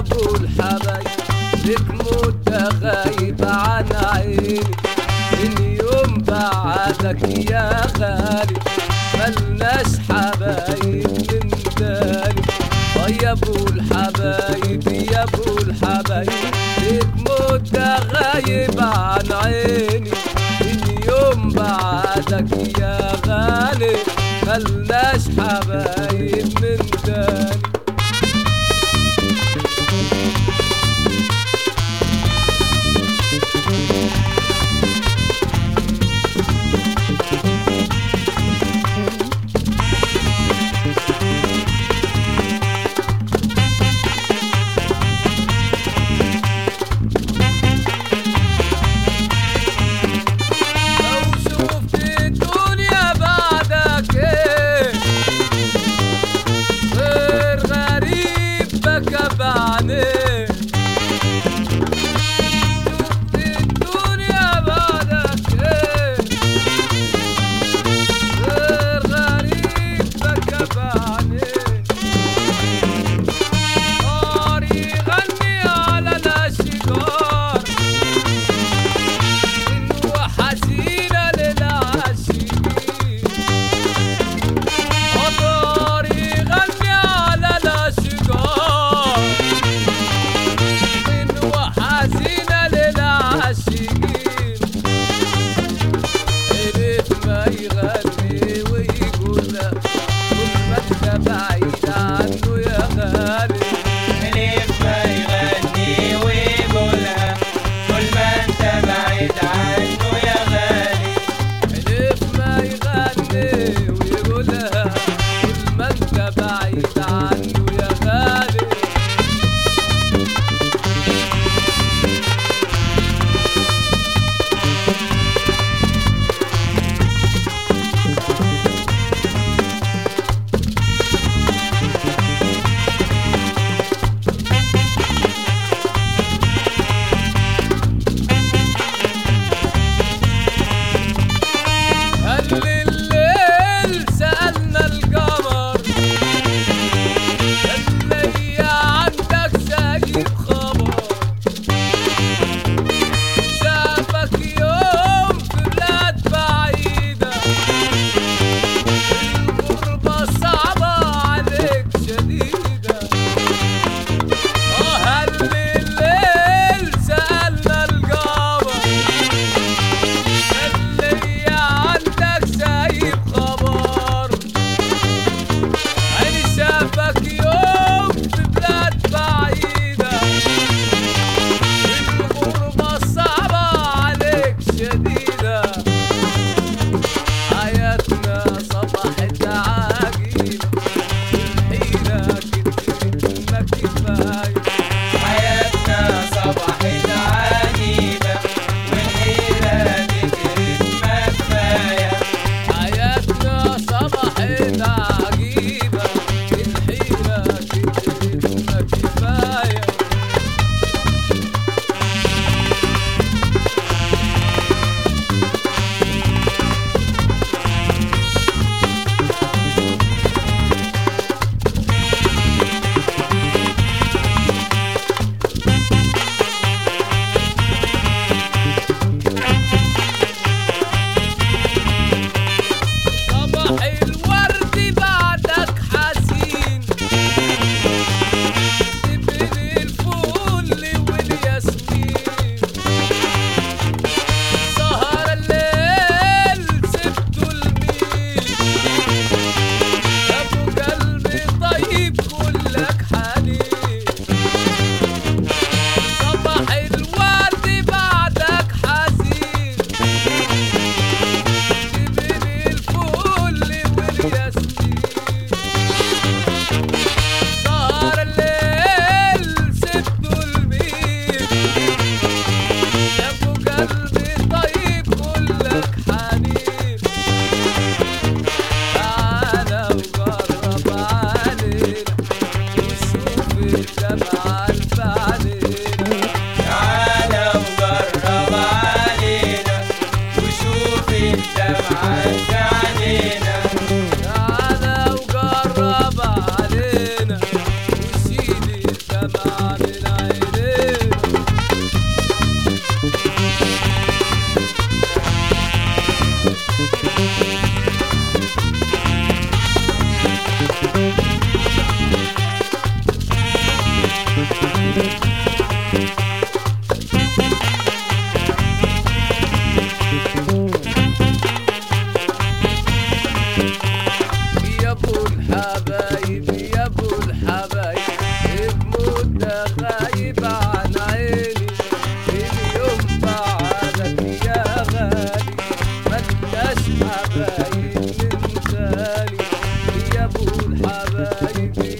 ابو الحبايب لك مدة غايب عن عيني من يوم بعدك يا غالي ملناش حبايب من تاني اه يا ابو الحبايب يا ابو الحبايب لك مدة غايب عن عيني من يوم بعدك يا غالي ملناش حبايب من تاني لو شفت الدنيا بعدك ايه غير غريب بكى بعينيه شفت الدنيا بعدك ايه غير غريب بكى بعينيه نار يغني على الاشجار إنه حزينة للعاشقين مطار يغني على الأشجار إنه حزينة للعاشقين إليك ما يغني ويقول لك كل ما أنت بعيد عنه يا غالي ألف ما يغني ويقولها كل ما انت بعيد عنه يا غالي ألف ما يغني ويقولها كل ما أنت بعيد عنه يا غالي هل الليل سألنا القمر اللي عندك سايب خبر شافك يوم في بلاد بعيدة الغربة صعبة عليك شديدة اه هل الليل سألنا القمر اللي عندك سايب خبر عيني شافك يوم في بلاد بعيدة الغربة صعبة عليك شديدة حياتنا صبحت عجيبة الحيرة كتير ما كفاية حياتنا صبحت عجيبة والحيرة كترت ما كفاية حياتنا صبحت عجيبة الحيرة حبايبي